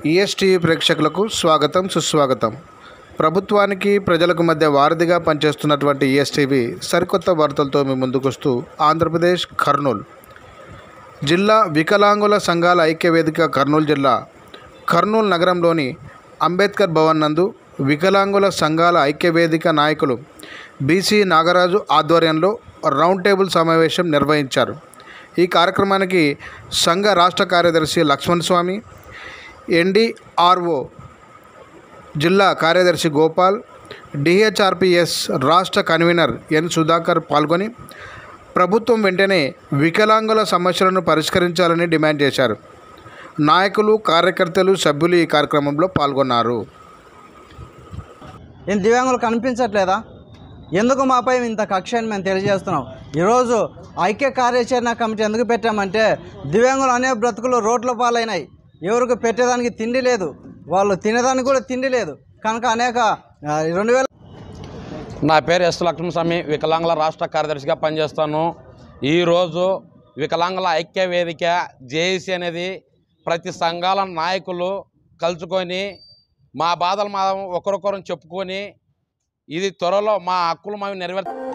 ఈఎస్టీవీ ప్రేక్షకులకు స్వాగతం సుస్వాగతం ప్రభుత్వానికి ప్రజలకు మధ్య వారధిగా పనిచేస్తున్నటువంటి ఈఎస్టీవీ సరికొత్త వార్తలతో మీ ముందుకొస్తూ ఆంధ్రప్రదేశ్ కర్నూలు జిల్లా వికలాంగుల సంఘాల ఐక్య వేదిక కర్నూలు జిల్లా కర్నూలు నగరంలోని అంబేద్కర్ భవన్ నందు వికలాంగుల సంఘాల ఐక్య వేదిక నాయకులు బీసీ నాగరాజు ఆధ్వర్యంలో రౌండ్ టేబుల్ సమావేశం నిర్వహించారు ఈ కార్యక్రమానికి సంఘ రాష్ట్ర కార్యదర్శి లక్ష్మణ్ స్వామి ఎన్డీఆర్ఓ జిల్లా కార్యదర్శి గోపాల్ డిహెచ్ఆర్పిఎస్ రాష్ట్ర కన్వీనర్ ఎన్ సుధాకర్ పాల్గొని ప్రభుత్వం వెంటనే వికలాంగుల సమస్యలను పరిష్కరించాలని డిమాండ్ చేశారు నాయకులు కార్యకర్తలు సభ్యులు ఈ కార్యక్రమంలో పాల్గొన్నారు ఏం దివ్యాంగులు కనిపించట్లేదా ఎందుకు మాపై ఇంత కక్ష అని మేము తెలియజేస్తున్నాం ఈరోజు ఐక్య కార్యాచరణ కమిటీ ఎందుకు పెట్టామంటే దివ్యాంగులు అనే బ్రతుకులు రోడ్ల పాలైనాయి ఎవరికి పెట్టేదానికి తిండి లేదు వాళ్ళు తినేదానికి కూడా తిండి లేదు కనుక అనేక ఆ, రెండు వేల నా పేరు ఎస్ లక్ష్మణస్వామి వికలాంగుల రాష్ట్ర కార్యదర్శిగా పనిచేస్తాను ఈరోజు వికలాంగుల ఐక్య వేదిక జేఏసీ అనేది ప్రతి సంఘాల నాయకులు కలుసుకొని మా బాధలు మా ఒకరొకరు చెప్పుకొని ఇది త్వరలో మా హక్కులు మేము నెరవేర్